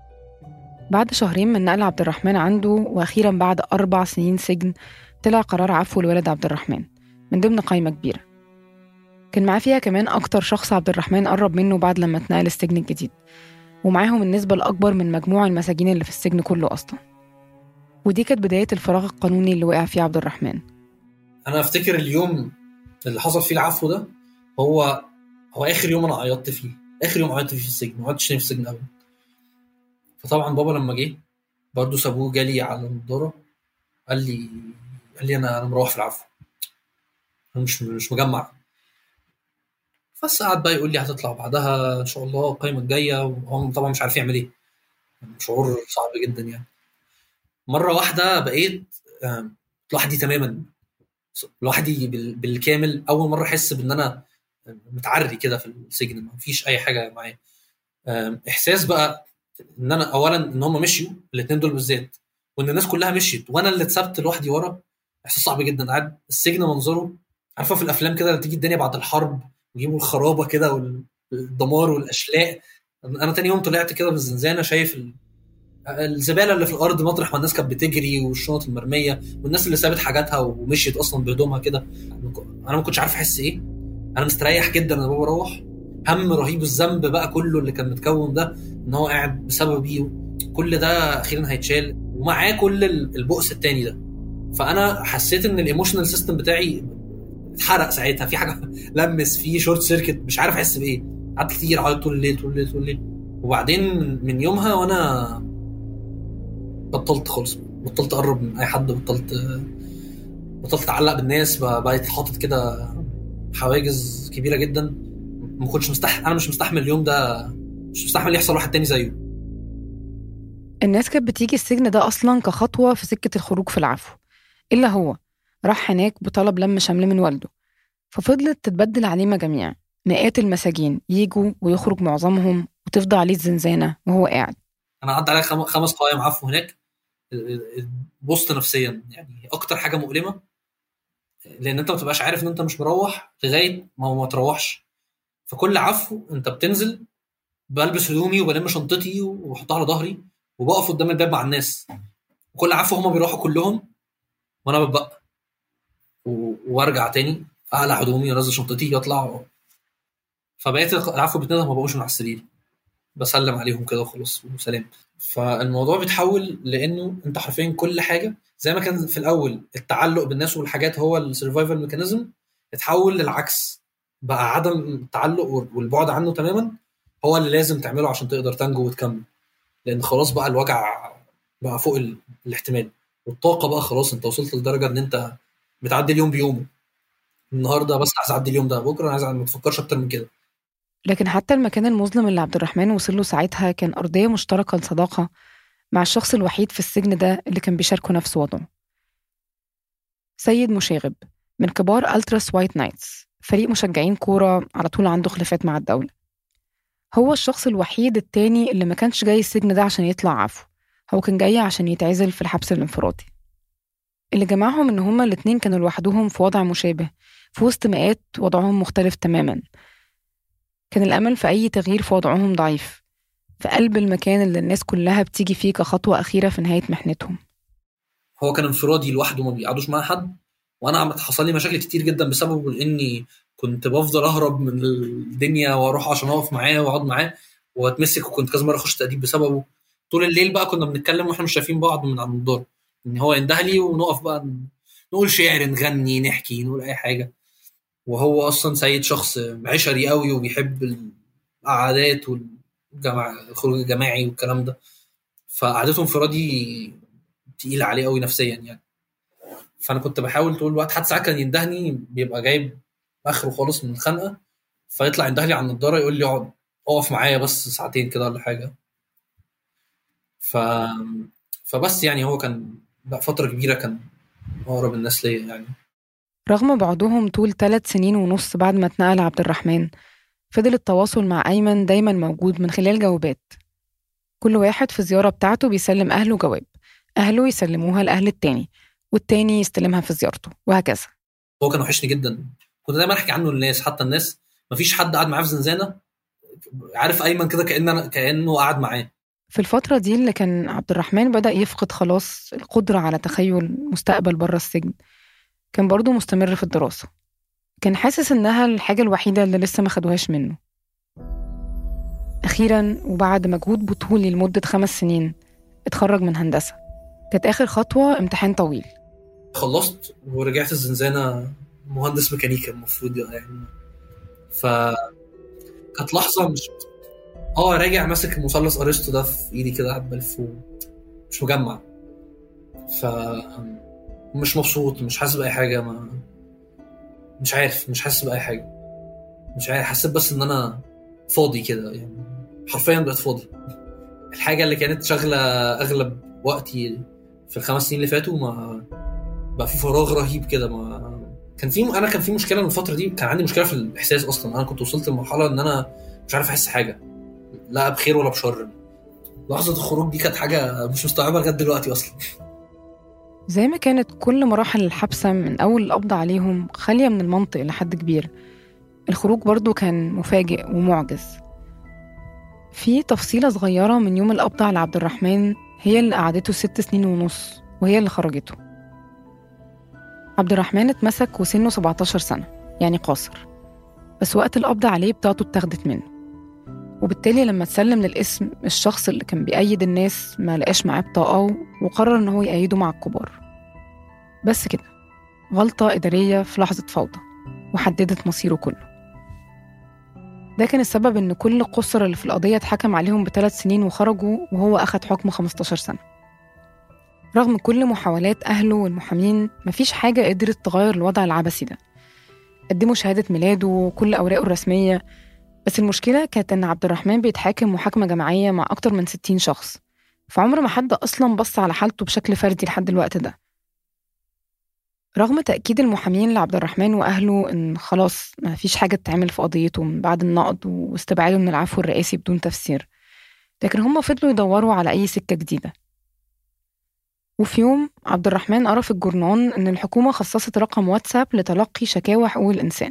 بعد شهرين من نقل عبد الرحمن عنده واخيرا بعد اربع سنين سجن طلع قرار عفو لولد عبد الرحمن من ضمن قائمة كبيرة كان معاه فيها كمان أكتر شخص عبد الرحمن قرب منه بعد لما اتنقل السجن الجديد ومعاهم النسبة الأكبر من مجموع المساجين اللي في السجن كله أصلا ودي كانت بداية الفراغ القانوني اللي وقع فيه عبد الرحمن انا افتكر اليوم اللي حصل فيه العفو ده هو هو اخر يوم انا عيطت فيه اخر يوم عيطت فيه في السجن ما عدتش تاني في السجن ابدا فطبعا بابا لما جه برضه سابوه جالي على النضاره قال لي قال لي انا انا مروح في العفو انا مش مش مجمع بس قعد بقى يقول لي هتطلع بعدها ان شاء الله القايمه الجايه وهو طبعا مش عارف يعمل ايه شعور صعب جدا يعني مره واحده بقيت آم، لوحدي تماما لوحدي بال- بالكامل اول مره احس بان انا متعري كده في السجن ما فيش اي حاجه معايا آم، احساس بقى ان انا اولا ان هم مشيوا الاثنين دول بالذات وان الناس كلها مشيت وانا اللي اتسبت لوحدي ورا احساس صعب جدا قاعد السجن منظره عارفه في الافلام كده لما تيجي الدنيا بعد الحرب ويجيبوا الخرابه كده والدمار والاشلاء انا تاني يوم طلعت كده من الزنزانه شايف ال... الزباله اللي في الارض مطرح ما الناس كانت بتجري والشنط المرميه والناس اللي سابت حاجاتها ومشيت اصلا بهدومها كده انا ما كنتش عارف احس ايه انا مستريح جدا انا بابا بروح هم رهيب الذنب بقى كله اللي كان متكون ده ان هو قاعد بسببي كل ده اخيرا هيتشال ومعاه كل ال- البؤس التاني ده فانا حسيت ان الايموشنال سيستم بتاعي اتحرق ساعتها في حاجه لمس في شورت سيركت مش عارف احس بايه قعدت كتير عيطت طول الليل طول الليل طول الليل وبعدين من- من يومها وانا بطلت خالص بطلت اقرب من اي حد بطلت بطلت اتعلق بالناس ب- بقيت حاطط كده حواجز كبيره جدا ما كنتش مستحمل انا مش مستحمل اليوم ده مش مستحمل يحصل واحد تاني زيه الناس كانت بتيجي السجن ده أصلا كخطوة في سكة الخروج في العفو إلا هو راح هناك بطلب لم شمل من والده ففضلت تتبدل عليه مجاميع مئات المساجين يجوا ويخرج معظمهم وتفضى عليه الزنزانة وهو قاعد انا عدى عليا خم- خمس قوائم عفو هناك بوست نفسيا يعني اكتر حاجه مؤلمه لان انت ما تبقاش عارف ان انت مش مروح لغايه ما ما تروحش فكل عفو انت بتنزل بلبس هدومي وبلم شنطتي وبحطها على ظهري وبقف قدام الباب مع الناس وكل عفو هما بيروحوا كلهم وانا بتبقى و- وارجع تاني اقلع هدومي وانزل شنطتي واطلع فبقيت العفو بتنزل ما بقوش من على السرير بسلم عليهم كده وخلاص وسلام فالموضوع بيتحول لانه انت حرفيا كل حاجه زي ما كان في الاول التعلق بالناس والحاجات هو السرفايفل ميكانيزم اتحول للعكس بقى عدم التعلق والبعد عنه تماما هو اللي لازم تعمله عشان تقدر تنجو وتكمل لان خلاص بقى الوجع بقى فوق ال- الاحتمال والطاقه بقى خلاص انت وصلت لدرجه ان انت بتعدي اليوم بيومه النهارده بس عايز اعدي اليوم ده بكره انا عايز ما تفكرش اكتر من كده لكن حتى المكان المظلم اللي عبد الرحمن وصل له ساعتها كان أرضية مشتركة لصداقة مع الشخص الوحيد في السجن ده اللي كان بيشاركه نفس وضعه سيد مشاغب من كبار ألتراس وايت نايتس فريق مشجعين كورة على طول عنده خلافات مع الدولة هو الشخص الوحيد التاني اللي ما كانش جاي السجن ده عشان يطلع عفو هو كان جاي عشان يتعزل في الحبس الانفرادي اللي جمعهم إن هما الاتنين كانوا لوحدهم في وضع مشابه في وسط مئات وضعهم مختلف تماما كان الأمل في أي تغيير في وضعهم ضعيف في قلب المكان اللي الناس كلها بتيجي فيه كخطوة أخيرة في نهاية محنتهم هو كان انفرادي لوحده ما بيقعدوش مع حد وانا عم حصل لي مشاكل كتير جدا بسببه لاني كنت بفضل اهرب من الدنيا واروح عشان اقف معاه واقعد معاه واتمسك وكنت كذا مره اخش تاديب بسببه طول الليل بقى كنا بنتكلم واحنا مش شايفين بعض من على النضاره ان هو ينده لي ونقف بقى ن- نقول شعر نغني نحكي نقول اي حاجه وهو اصلا سيد شخص عشري قوي وبيحب القعدات والجمع الخروج الجماعي والكلام ده فقعدته انفرادي تقيله عليه قوي نفسيا يعني فانا كنت بحاول طول الوقت حتى ساعات كان يندهني بيبقى جايب اخره خالص من الخنقه فيطلع ينده لي على النضاره يقول لي اقعد اقف معايا بس ساعتين كده ولا حاجه ف فبس يعني هو كان بقى فتره كبيره كان اقرب الناس ليا يعني رغم بعدهم طول ثلاث سنين ونص بعد ما اتنقل عبد الرحمن فضل التواصل مع أيمن دايما موجود من خلال جوابات كل واحد في الزيارة بتاعته بيسلم أهله جواب أهله يسلموها لأهل التاني والتاني يستلمها في زيارته وهكذا هو كان وحشني جدا كنت دايما احكي عنه للناس حتى الناس مفيش حد قاعد معاه في زنزانه عارف ايمن كده كان أنا كانه قاعد معاه في الفترة دي اللي كان عبد الرحمن بدأ يفقد خلاص القدرة على تخيل مستقبل بره السجن كان برضه مستمر في الدراسة كان حاسس إنها الحاجة الوحيدة اللي لسه ما خدوهاش منه أخيرا وبعد مجهود بطولي لمدة خمس سنين اتخرج من هندسة كانت آخر خطوة امتحان طويل خلصت ورجعت الزنزانه مهندس ميكانيكا المفروض يعني ف كانت لحظه مش اه راجع ماسك مثلث ارسطو ده في ايدي كده قاعد بلف مش مجمع ف مش مبسوط مش حاسس باي حاجه ما مش عارف مش حاسس باي حاجه مش عارف حسيت بس ان انا فاضي كده يعني حرفيا بقيت فاضي الحاجه اللي كانت شاغله اغلب وقتي في الخمس سنين اللي فاتوا ما بقى في فراغ رهيب كده ما كان في انا كان في مشكله من الفتره دي كان عندي مشكله في الاحساس اصلا انا كنت وصلت لمرحله ان انا مش عارف احس حاجه لا بخير ولا بشر لحظه الخروج دي كانت حاجه مش مستوعبها لغايه دلوقتي اصلا زي ما كانت كل مراحل الحبسة من أول القبض عليهم خالية من المنطق لحد كبير الخروج برضو كان مفاجئ ومعجز في تفصيلة صغيرة من يوم القبض على عبد الرحمن هي اللي قعدته ست سنين ونص وهي اللي خرجته عبد الرحمن اتمسك وسنه 17 سنة يعني قاصر بس وقت القبض عليه بتاعته اتاخدت منه وبالتالي لما اتسلم للاسم الشخص اللي كان بيأيد الناس ما لقاش معاه بطاقة وقرر إن هو يأيده مع الكبار بس كده غلطة إدارية في لحظة فوضى وحددت مصيره كله ده كان السبب إن كل القُصر اللي في القضية اتحكم عليهم بثلاث سنين وخرجوا وهو أخد حكم 15 سنة رغم كل محاولات أهله والمحامين مفيش حاجة قدرت تغير الوضع العبثي ده قدموا شهادة ميلاده وكل أوراقه الرسمية بس المشكلة كانت إن عبد الرحمن بيتحاكم محاكمة جماعية مع أكتر من 60 شخص فعمر ما حد أصلا بص على حالته بشكل فردي لحد الوقت ده رغم تأكيد المحامين لعبد الرحمن وأهله إن خلاص ما فيش حاجة تتعمل في قضيته من بعد النقد واستبعاده من العفو الرئاسي بدون تفسير لكن هم فضلوا يدوروا على أي سكة جديدة وفي يوم عبد الرحمن قرا في الجورنان إن الحكومة خصصت رقم واتساب لتلقي شكاوى حقوق الإنسان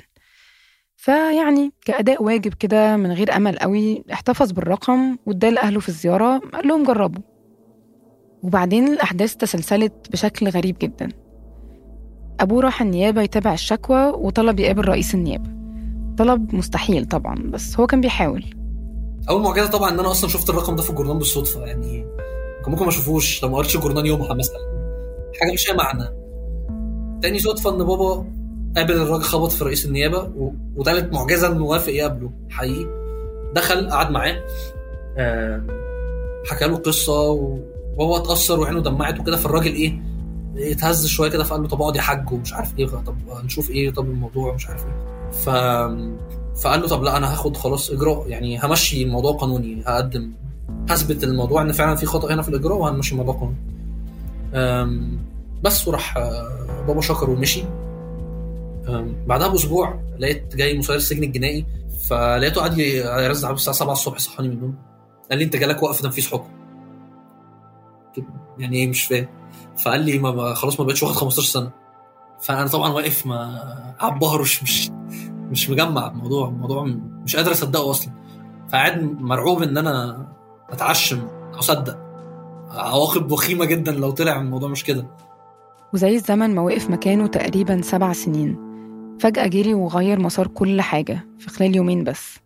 فيعني كأداء واجب كده من غير أمل قوي احتفظ بالرقم واداه لأهله في الزيارة قال لهم جربوا وبعدين الأحداث تسلسلت بشكل غريب جدا أبوه راح النيابة يتابع الشكوى وطلب يقابل رئيس النيابة طلب مستحيل طبعا بس هو كان بيحاول اول معجزه طبعا ان انا اصلا شفت الرقم ده في الجورنال بالصدفه يعني كان ممكن ما اشوفوش لو ما قريتش الجورنال يومها مثلا حاجه مش ليها معنى تاني صدفه ان بابا قابل الراجل خبط في رئيس النيابه و... وتالت معجزه انه وافق يقابله حقيقي دخل قعد معاه آه، حكى له قصه وهو اتاثر وعينه دمعت وكده فالراجل ايه اتهز شويه كده فقال له طب اقعد يا حاج ومش عارف ايه طب نشوف ايه طب الموضوع مش عارف ايه ف فقال له طب لا انا هاخد خلاص اجراء يعني همشي الموضوع قانوني هقدم هثبت الموضوع ان فعلا في خطا هنا في الاجراء وهنمشي الموضوع قانوني أم، بس وراح آه، بابا شكر ومشي أم، بعدها باسبوع لقيت جاي مسير السجن الجنائي فلقيته قاعد يرزع على الساعه 7 الصبح صحاني من النوم قال لي انت جالك وقف تنفيذ حكم كده. يعني ايه مش فاهم فقال لي ما ما- خلاص ما بقتش واخد 15 سنه فانا طبعا واقف ما عبهر مش مش مش مجمع الموضوع الموضوع م- مش قادر اصدقه اصلا فقاعد مرعوب ان انا اتعشم او اصدق عواقب وخيمه جدا لو طلع الموضوع مش كده وزي الزمن ما وقف مكانه تقريبا سبع سنين فجأة جري وغير مسار كل حاجة في خلال يومين بس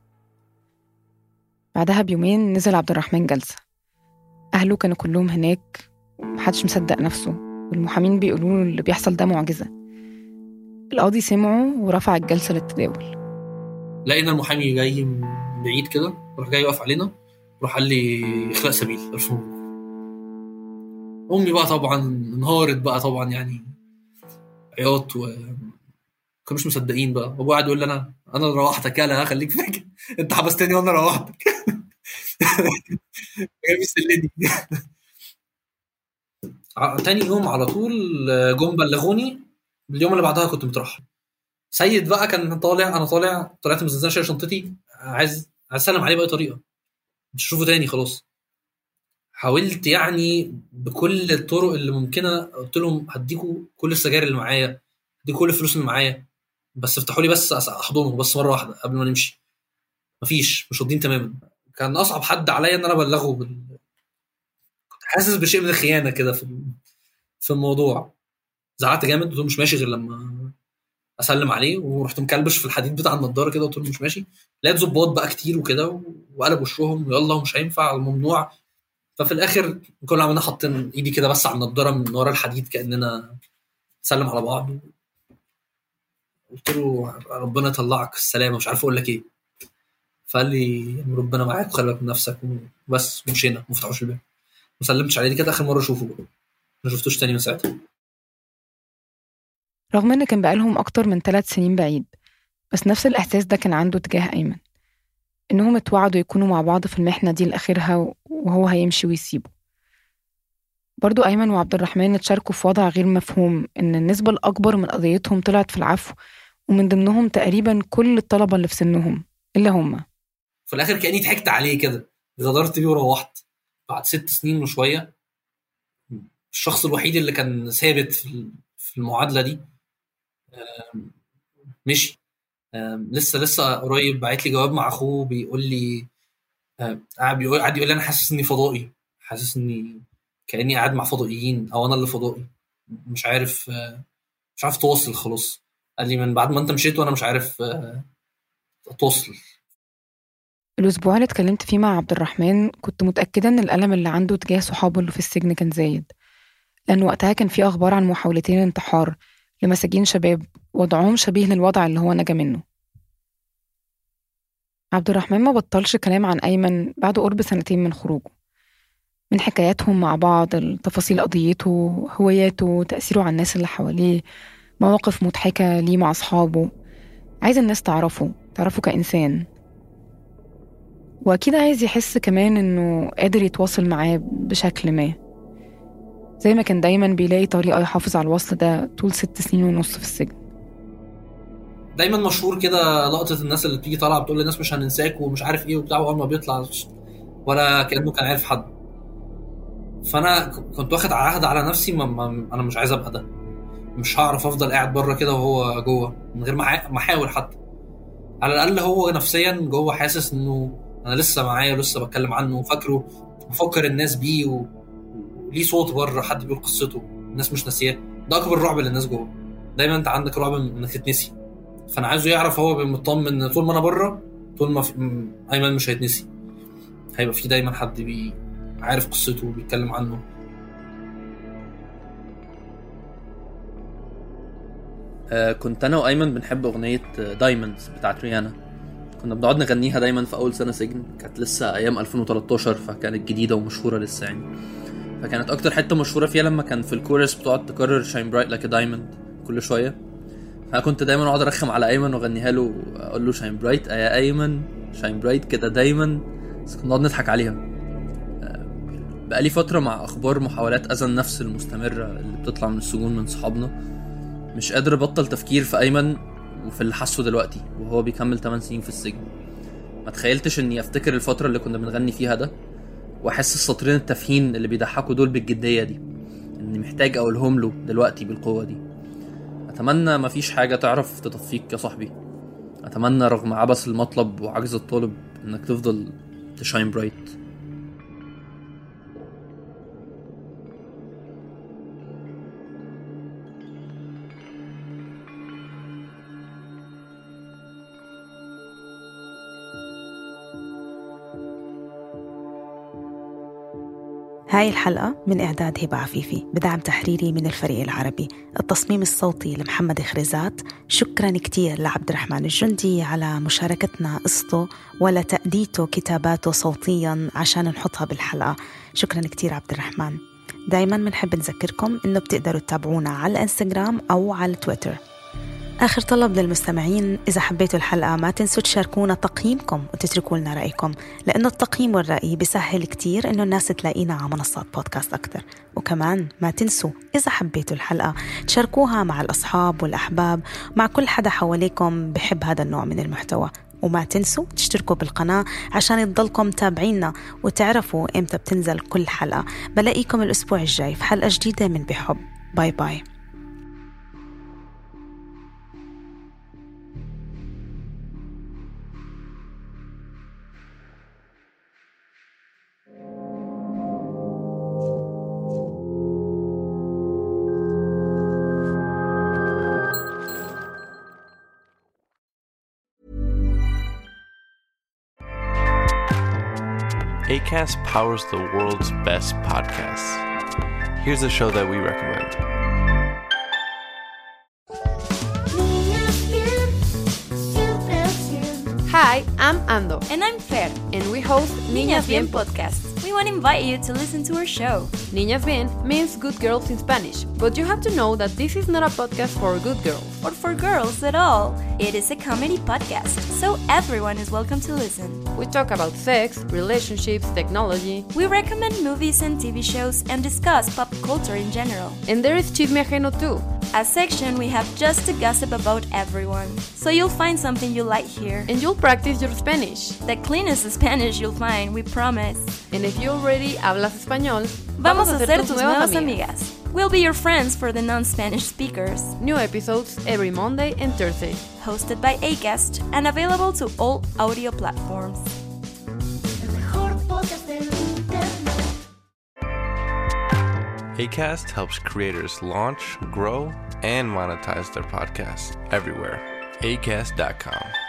بعدها بيومين نزل عبد الرحمن جلسة أهله كانوا كلهم هناك ومحدش مصدق نفسه والمحامين بيقولوا له اللي بيحصل ده معجزة القاضي سمعه ورفع الجلسة للتداول لقينا المحامي جاي من بعيد كده راح جاي يقف علينا راح قال لي اخلاء سبيل الف مبروك امي بقى طبعا انهارت بقى طبعا يعني عياط و كانوش مصدقين بقى ابويا قاعد يقول لي انا انا اللي روحتك يلا خليك فاكر انت حبستني وانا روحتك جاي بيسلني ع- تاني يوم على طول آه، جم بلغوني اليوم اللي بعدها كنت مترحل سيد بقى كان طالع انا طالع طلعت من الزنزانه شايل شنطتي عايز عايز اسلم عليه باي طريقه مش هشوفه تاني خلاص حاولت يعني بكل الطرق اللي ممكنه قلت لهم هديكوا كل السجاير اللي معايا هديكوا كل الفلوس اللي معايا بس افتحوا لي بس أس- احضنه بس مره واحده قبل ما نمشي مفيش مش راضيين تماما كان اصعب حد عليا ان انا ابلغه بال... كنت حاسس بشيء من الخيانه كده في في الموضوع زعلت جامد قلت له مش ماشي غير لما اسلم عليه ورحت مكلبش في الحديد بتاع النضاره كده قلت له مش ماشي لقيت ظباط بقى كتير وكده وقلب وشهم ويلا ومش هينفع الممنوع ففي الاخر كنا عمالين حاطين ايدي كده بس على النضاره من ورا الحديد كاننا نسلم على بعض قلت له ربنا يطلعك السلامه مش عارف اقول لك ايه فقال لي ربنا معاك وخلي بالك من نفسك وبس ومشينا ما فتحوش الباب ما سلمتش عليه دي كانت اخر مره اشوفه بقى ما شفتوش تاني من ساعتها رغم إن كان بقالهم أكتر من ثلاث سنين بعيد بس نفس الإحساس ده كان عنده تجاه أيمن إنهم اتوعدوا يكونوا مع بعض في المحنة دي لآخرها وهو هيمشي ويسيبه برضو أيمن وعبد الرحمن اتشاركوا في وضع غير مفهوم إن النسبة الأكبر من قضيتهم طلعت في العفو ومن ضمنهم تقريبا كل الطلبة اللي في سنهم إلا هم في الاخر كاني ضحكت عليه كده غدرت بيه وروحت بعد ست سنين وشويه الشخص الوحيد اللي كان ثابت في في المعادله دي آم، مشي آم، لسه لسه قريب بعت لي جواب مع اخوه بيقول لي آم، قاعد بيقول قاعد يقول لي انا حاسس اني فضائي حاسس اني كاني قاعد مع فضائيين او انا اللي فضائي مش عارف آه، مش عارف تواصل خلاص قال لي من بعد ما انت مشيت وانا مش عارف آه، اتواصل الأسبوع اللي اتكلمت فيه مع عبد الرحمن كنت متأكدة إن الألم اللي عنده تجاه صحابه اللي في السجن كان زايد لأن وقتها كان في أخبار عن محاولتين انتحار لمساجين شباب وضعهم شبيه للوضع اللي هو نجا منه عبد الرحمن ما بطلش كلام عن أيمن بعد قرب سنتين من خروجه من حكاياتهم مع بعض تفاصيل قضيته هواياته تأثيره على الناس اللي حواليه مواقف مضحكة ليه مع أصحابه عايز الناس تعرفه تعرفه كإنسان وأكيد عايز يحس كمان إنه قادر يتواصل معاه بشكل ما زي ما كان دايما بيلاقي طريقة يحافظ على الوصل ده طول ست سنين ونص في السجن دايما مشهور كده لقطه الناس اللي بتيجي طالعه بتقول للناس مش هننساك ومش عارف ايه وبتاع واول ما بيطلع ولا كانه كان عارف حد فانا ك- كنت واخد عهد على نفسي ما ما انا مش عايز ابقى ده مش هعرف افضل قاعد بره كده وهو جوه من غير ما أح- ما احاول حتى على الاقل هو نفسيا جوه حاسس انه انا لسه معايا ولسه بتكلم عنه وفاكره بفكر الناس بيه و... وليه صوت بره حد بيقول قصته الناس مش ناسياه ده اكبر رعب للناس جوه دايما انت عندك رعب من انك تتنسي فانا عايزه يعرف هو مطمن ان طول ما انا بره طول ما في... م- ايمن مش هيتنسي هيبقى في دايما حد بي... عارف قصته وبيتكلم عنه آه كنت انا وايمن بنحب اغنيه دايموندز بتاعت ريانا كنا بنقعد نغنيها دايما في اول سنه سجن كانت لسه ايام 2013 فكانت جديده ومشهوره لسه يعني فكانت اكتر حته مشهوره فيها لما كان في الكورس بتقعد تكرر شاين برايت لايك دايموند كل شويه فانا كنت دايما اقعد ارخم على ايمن واغنيها له اقول له شاين برايت يا ايمن شاين برايت كده دايما بس كنا نقعد نضحك عليها آه، بقالي فتره مع اخبار محاولات اذى النفس المستمره اللي بتطلع من السجون من صحابنا مش قادر ابطل تفكير في ايمن وفي اللي حاسه دلوقتي وهو بيكمل 8 سنين في السجن ما تخيلتش اني افتكر الفتره اللي كنا بنغني فيها ده واحس السطرين التافهين اللي بيضحكوا دول بالجديه دي اني محتاج اقولهم له دلوقتي بالقوه دي اتمنى مفيش حاجه تعرف تطفيك يا صاحبي اتمنى رغم عبث المطلب وعجز الطالب انك تفضل تشاين برايت هاي الحلقة من إعداد هبة عفيفي بدعم تحريري من الفريق العربي التصميم الصوتي لمحمد خريزات شكرا كتير لعبد الرحمن الجندي على مشاركتنا قصته ولتأديته كتاباته صوتيا عشان نحطها بالحلقة شكرا كتير عبد الرحمن دايما بنحب نذكركم انه بتقدروا تتابعونا على الانستغرام او على تويتر آخر طلب للمستمعين إذا حبيتوا الحلقة ما تنسوا تشاركونا تقييمكم وتتركوا لنا رأيكم لأنه التقييم والرأي بيسهل كتير إنه الناس تلاقينا على منصات بودكاست أكتر وكمان ما تنسوا إذا حبيتوا الحلقة تشاركوها مع الأصحاب والأحباب مع كل حدا حواليكم بحب هذا النوع من المحتوى وما تنسوا تشتركوا بالقناة عشان تضلكم متابعينا وتعرفوا إمتى بتنزل كل حلقة بلاقيكم الأسبوع الجاي في حلقة جديدة من بحب باي باي ACAST powers the world's best podcasts. Here's a show that we recommend. Hi, I'm Ando. And I'm Fer. And we host Niñas Bien podcast. We want to invite you to listen to our show. Niñas Bien means good girls in Spanish, but you have to know that this is not a podcast for good girls. Or for girls at all. It is a comedy podcast, so everyone is welcome to listen. We talk about sex, relationships, technology. We recommend movies and TV shows and discuss pop culture in general. And there is Chisme Ajeno too. A section we have just to gossip about everyone. So you'll find something you like here. And you'll practice your Spanish. The cleanest Spanish you'll find, we promise. And if you already hablas español, vamos, vamos a ser tus nuevas amigas. amigas. We'll be your friends for the non-Spanish speakers. New episodes every Monday and Thursday. Hosted by ACAST and available to all audio platforms. ACAST helps creators launch, grow, and monetize their podcasts everywhere. ACAST.com.